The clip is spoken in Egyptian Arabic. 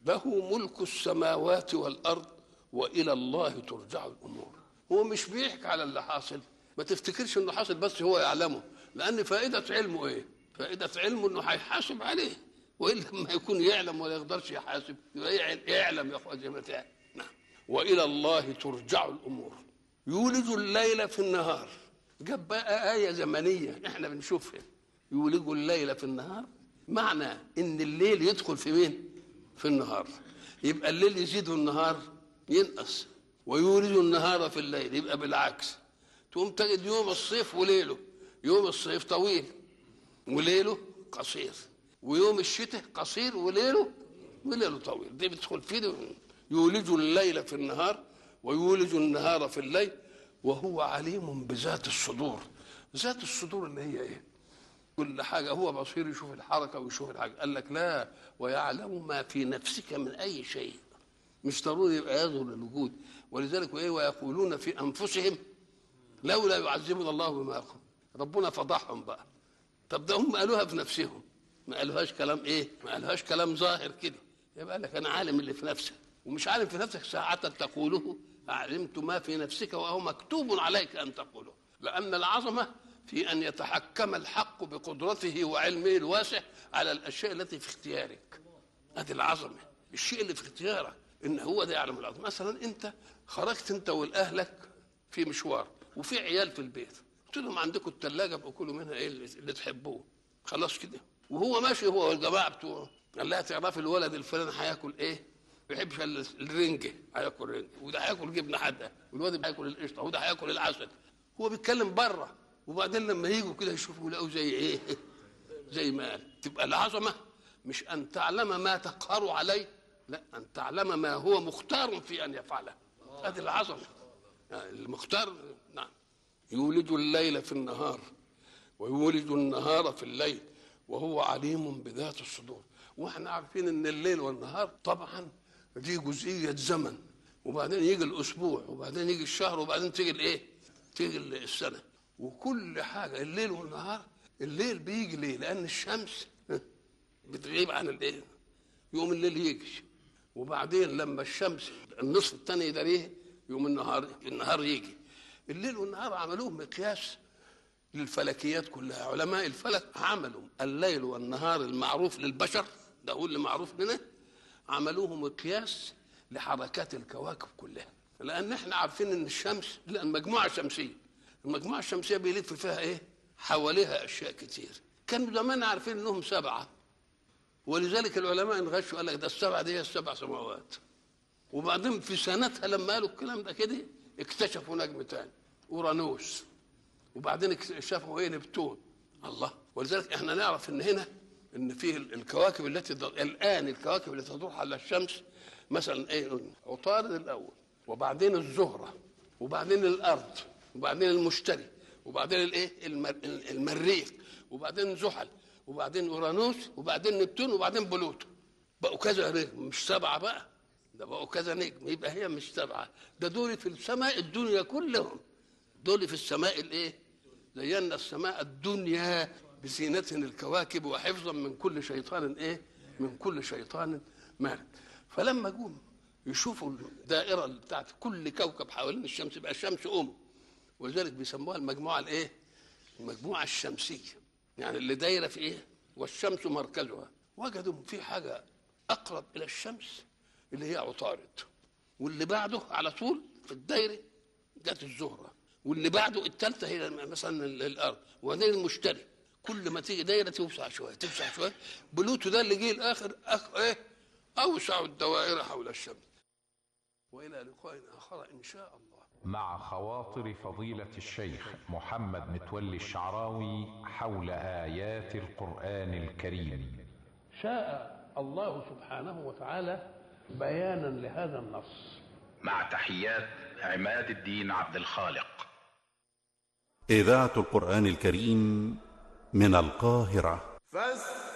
له ملك السماوات والارض والى الله ترجع الامور هو مش بيحكي على اللي حاصل ما تفتكرش انه حاصل بس هو يعلمه لان فائده علمه ايه فائده علمه انه هيحاسب عليه والا لما يكون يعلم ولا يقدرش يحاسب يبقى يعلم يا اخوان زي ما تعلم نعم والى الله ترجع الامور يولج الليل في النهار جاب بقى آية زمنية احنا بنشوفها يولج الليل في النهار معنى ان الليل يدخل في مين في النهار يبقى الليل يزيد والنهار ينقص ويولج النهار في الليل يبقى بالعكس تقوم تجد يوم الصيف وليله يوم الصيف طويل وليله قصير ويوم الشتاء قصير وليله وليله طويل دي بتدخل فيه دي يولج الليل في النهار ويولج النهار في الليل وهو عليم بذات الصدور ذات الصدور اللي هي ايه كل حاجة هو بصير يشوف الحركة ويشوف الحاجة قال لك لا ويعلم ما في نفسك من أي شيء مش ضروري يبقى يظهر للوجود ولذلك وإيه ويقولون في أنفسهم لولا يعذبنا الله بما يقول ربنا فضحهم بقى طب ده هم قالوها في نفسهم ما قالوهاش كلام ايه ما قالوهاش كلام ظاهر كده يبقى لك انا عالم اللي في نفسك ومش عالم في نفسك ساعة تقوله علمت ما في نفسك وهو مكتوب عليك ان تقوله لان العظمه في ان يتحكم الحق بقدرته وعلمه الواسع على الاشياء التي في اختيارك هذه العظمه الشيء اللي في اختيارك ان هو ده يعلم العظمه مثلا انت خرجت انت والاهلك في مشوار وفي عيال في البيت قلت لهم عندكم الثلاجه ابقوا كلوا منها ايه اللي, اللي تحبوه خلاص كده وهو ماشي هو والجماعه بتوعه قال لها تعرفي الولد الفلاني هياكل ايه؟ ما بيحبش الرنجه هياكل رنجه وده هياكل جبنه حاده والواد هياكل القشطه وده هياكل العسل هو بيتكلم بره وبعدين لما يجوا كده يشوفوا يلاقوا زي ايه؟ زي ما قال تبقى العظمه مش ان تعلم ما تقهر عليه لا ان تعلم ما هو مختار في ان يفعله هذه العظمه يعني المختار نعم يولج الليل في النهار ويولج النهار في الليل وهو عليم بذات الصدور واحنا عارفين ان الليل والنهار طبعا دي جزئيه زمن وبعدين يجي الاسبوع وبعدين يجي الشهر وبعدين تيجي الايه؟ تيجي السنه وكل حاجه الليل والنهار الليل بيجي ليه؟ لان الشمس بتغيب عن الايه؟ يوم الليل يجي وبعدين لما الشمس النصف الثاني يداريه يوم النهار النهار يجي الليل والنهار عملوه مقياس للفلكيات كلها علماء الفلك عملوا الليل والنهار المعروف للبشر ده هو اللي معروف لنا عملوه مقياس لحركات الكواكب كلها لان احنا عارفين ان الشمس المجموعه شمسيه المجموعه الشمسيه بيلف فيها ايه حواليها اشياء كتير كانوا زمان عارفين انهم سبعه ولذلك العلماء انغشوا قال لك ده السبعه دي هي السبع سماوات وبعدين في سنتها لما قالوا الكلام ده كده اكتشفوا نجم تاني اورانوس وبعدين اكتشفوا ايه نبتون الله ولذلك احنا نعرف ان هنا ان فيه الكواكب التي الان الكواكب التي تدور على الشمس مثلا ايه عطارد الاول وبعدين الزهره وبعدين الارض وبعدين المشتري وبعدين الايه المريخ وبعدين زحل وبعدين اورانوس وبعدين نبتون وبعدين بلوتو بقوا كذا نجم مش سبعه بقى ده بقوا كذا نجم يبقى هي مش سبعه ده دول في السماء الدنيا كلهم دول في السماء الايه زينا السماء الدنيا بزينة الكواكب وحفظا من كل شيطان ايه من كل شيطان مارد فلما جم يشوفوا الدائرة بتاعت كل كوكب حوالين الشمس يبقى الشمس أم ولذلك بيسموها المجموعة الايه المجموعة الشمسية يعني اللي دايرة في ايه والشمس مركزها وجدوا في حاجة أقرب إلى الشمس اللي هي عطارد واللي بعده على طول في الدايرة جت الزهرة واللي بعده الثالثة هي مثلا الأرض وبعدين المشتري كل ما تيجي دايرة توسع شوية توسع شوية بلوتو ده اللي جه الآخر أخ إيه أوسع الدوائر حول الشمس وإلى لقاء آخر إن شاء الله مع خواطر فضيلة الشيخ محمد متولي الشعراوي حول آيات القرآن الكريم شاء الله سبحانه وتعالى بيانا لهذا النص مع تحيات عماد الدين عبد الخالق إذاعة القرآن الكريم من القاهرة فاستمعوا